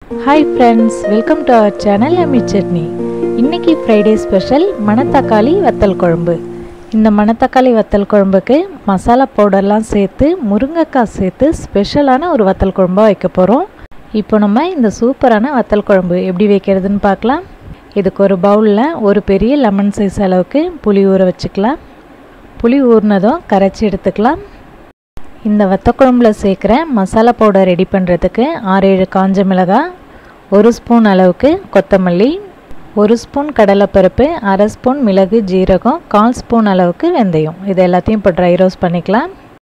hi friends welcome to our channel அம்மி சட்னி இன்னைக்கு Friday special மணத்தக்காளி வத்தல் குழம்பு இந்த மணத்தக்காளி வத்தல் குழம்புக்கு மசாலா பவுடர்லாம் சேர்த்து முருங்கைக்காய் சேர்த்து ஸ்பெஷலான ஒரு வத்தல் குழம்பாக வைக்க போகிறோம் இப்போ நம்ம இந்த சூப்பரான வத்தல் குழம்பு எப்படி வைக்கிறதுன்னு பார்க்கலாம் இதுக்கு ஒரு பவுலில் ஒரு பெரிய லெமன் சைஸ் அளவுக்கு புளி ஊற வச்சுக்கலாம் புளி ஊறினதும் கரைச்சி எடுத்துக்கலாம் இந்த வத்தக்குழம்புல சேர்க்குற மசாலா பவுடர் ரெடி பண்ணுறதுக்கு ஆறு ஏழு காஞ்ச மிளகாய் ஒரு ஸ்பூன் அளவுக்கு கொத்தமல்லி ஒரு ஸ்பூன் கடலைப்பருப்பு அரை ஸ்பூன் மிளகு ஜீரகம் கால் ஸ்பூன் அளவுக்கு வெந்தயம் இது எல்லாத்தையும் இப்போ ட்ரை ரோஸ்ட் பண்ணிக்கலாம்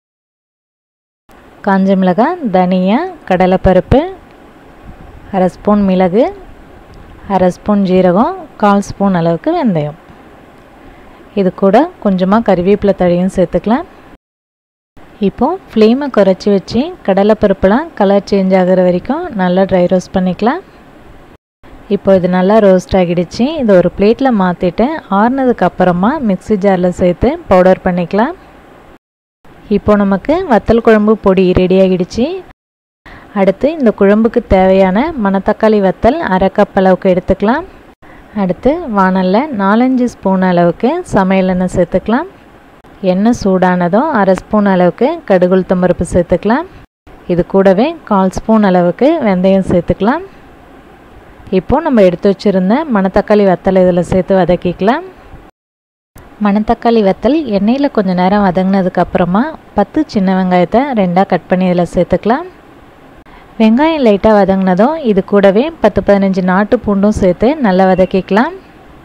காஞ்ச மிளகாய் தனியா கடலைப்பருப்பு அரை ஸ்பூன் மிளகு அரை ஸ்பூன் ஜீரகம் கால் ஸ்பூன் அளவுக்கு வெந்தயம் இது கூட கொஞ்சமாக கறிவேப்பிலை தழையும் சேர்த்துக்கலாம் இப்போது ஃப்ளேமை குறைச்சி வச்சு கடலைப்பருப்புலாம் கலர் சேஞ்ச் ஆகிற வரைக்கும் நல்லா ட்ரை ரோஸ்ட் பண்ணிக்கலாம் இப்போ இது நல்லா ரோஸ்ட் ஆகிடுச்சு இதை ஒரு பிளேட்டில் மாற்றிட்டு ஆறுனதுக்கு அப்புறமா மிக்ஸி ஜாரில் சேர்த்து பவுடர் பண்ணிக்கலாம் இப்போ நமக்கு வத்தல் குழம்பு பொடி ரெடி ஆகிடுச்சு அடுத்து இந்த குழம்புக்கு தேவையான மணத்தக்காளி வத்தல் அரை கப் அளவுக்கு எடுத்துக்கலாம் அடுத்து வானலில் நாலஞ்சு ஸ்பூன் அளவுக்கு சமையல் எண்ணெய் சேர்த்துக்கலாம் எண்ணெய் சூடானதும் அரை ஸ்பூன் அளவுக்கு கடுகுளுத்தம் பருப்பு சேர்த்துக்கலாம் இது கூடவே கால் ஸ்பூன் அளவுக்கு வெந்தயம் சேர்த்துக்கலாம் இப்போது நம்ம எடுத்து வச்சுருந்த மணத்தக்காளி வத்தல் இதில் சேர்த்து வதக்கிக்கலாம் மணத்தக்காளி வத்தல் எண்ணெயில் கொஞ்சம் நேரம் வதங்கினதுக்கு அப்புறமா பத்து சின்ன வெங்காயத்தை ரெண்டாக கட் பண்ணி இதில் சேர்த்துக்கலாம் வெங்காயம் லைட்டாக வதங்கினதும் இது கூடவே பத்து பதினஞ்சு நாட்டு பூண்டும் சேர்த்து நல்லா வதக்கிக்கலாம்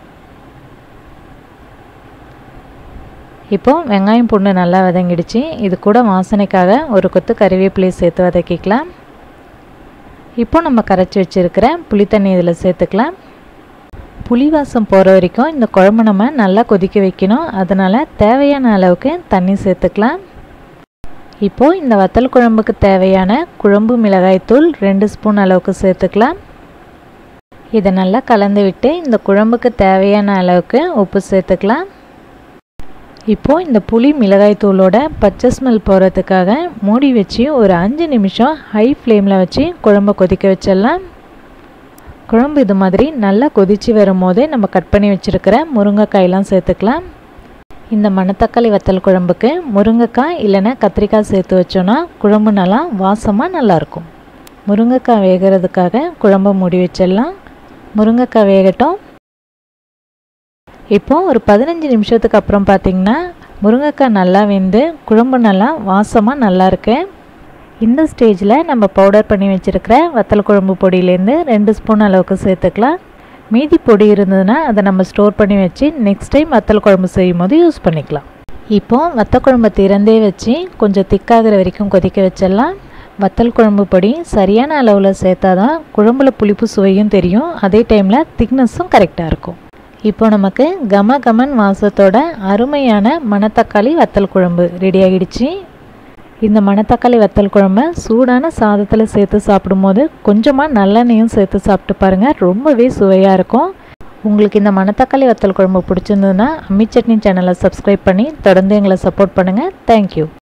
இப்போது வெங்காயம் பூண்டு நல்லா வதங்கிடுச்சு இது கூட வாசனைக்காக ஒரு கொத்து கறிவேப்பிலையை சேர்த்து வதக்கிக்கலாம் இப்போ நம்ம கரைச்சி வச்சுருக்கிற புளித்தண்ணி இதில் சேர்த்துக்கலாம் புளி வாசம் போகிற வரைக்கும் இந்த குழம்பு நம்ம நல்லா கொதிக்க வைக்கணும் அதனால் தேவையான அளவுக்கு தண்ணி சேர்த்துக்கலாம் இப்போது இந்த வத்தல் குழம்புக்கு தேவையான குழம்பு மிளகாய்த்தூள் ரெண்டு ஸ்பூன் அளவுக்கு சேர்த்துக்கலாம் இதை நல்லா கலந்து விட்டு இந்த குழம்புக்கு தேவையான அளவுக்கு உப்பு சேர்த்துக்கலாம் இப்போது இந்த புளி மிளகாய் தூளோட பச்சை ஸ்மெல் போகிறதுக்காக மூடி வச்சு ஒரு அஞ்சு நிமிஷம் ஹை ஃப்ளேமில் வச்சு குழம்பை கொதிக்க வச்சிடலாம் குழம்பு இது மாதிரி நல்லா கொதித்து வரும்போதே நம்ம கட் பண்ணி வச்சுருக்கிற முருங்கைக்காயெலாம் சேர்த்துக்கலாம் இந்த மணத்தக்காளி வத்தல் குழம்புக்கு முருங்கைக்காய் இல்லைன்னா கத்திரிக்காய் சேர்த்து வச்சோன்னா குழம்பு நல்லா வாசமாக நல்லாயிருக்கும் முருங்கைக்காய் வேகிறதுக்காக குழம்பை மூடி வச்சிடலாம் முருங்கைக்காய் வேகட்டும் இப்போ ஒரு பதினஞ்சு நிமிஷத்துக்கு அப்புறம் பார்த்திங்கன்னா முருங்கைக்காய் நல்லா வெந்து குழம்பு நல்லா வாசமாக நல்லா இருக்கு இந்த ஸ்டேஜில் நம்ம பவுடர் பண்ணி வச்சுருக்கிற வத்தல் குழம்பு பொடியிலேருந்து ரெண்டு ஸ்பூன் அளவுக்கு சேர்த்துக்கலாம் மீதி பொடி இருந்ததுன்னா அதை நம்ம ஸ்டோர் பண்ணி வச்சு நெக்ஸ்ட் டைம் வத்தல் குழம்பு செய்யும் போது யூஸ் பண்ணிக்கலாம் இப்போது வத்த குழம்பை திறந்தே வச்சு கொஞ்சம் திக்காகிற வரைக்கும் கொதிக்க வச்சிடலாம் வத்தல் குழம்பு பொடி சரியான அளவில் சேர்த்தா தான் குழம்புல புளிப்பு சுவையும் தெரியும் அதே டைமில் திக்னஸும் கரெக்டாக இருக்கும் இப்போ நமக்கு கம கமன் வாசத்தோட அருமையான மணத்தக்காளி வத்தல் குழம்பு ரெடி ஆகிடுச்சு இந்த மணத்தக்காளி வத்தல் குழம்பை சூடான சாதத்தில் சேர்த்து சாப்பிடும்போது கொஞ்சமாக நல்லெண்ணெயும் சேர்த்து சாப்பிட்டு பாருங்கள் ரொம்பவே சுவையாக இருக்கும் உங்களுக்கு இந்த மணத்தக்காளி வத்தல் குழம்பு பிடிச்சிருந்ததுன்னா அம்மி சட்னி சேனலை சப்ஸ்கிரைப் பண்ணி தொடர்ந்து எங்களை சப்போர்ட் பண்ணுங்கள் தேங்க்யூ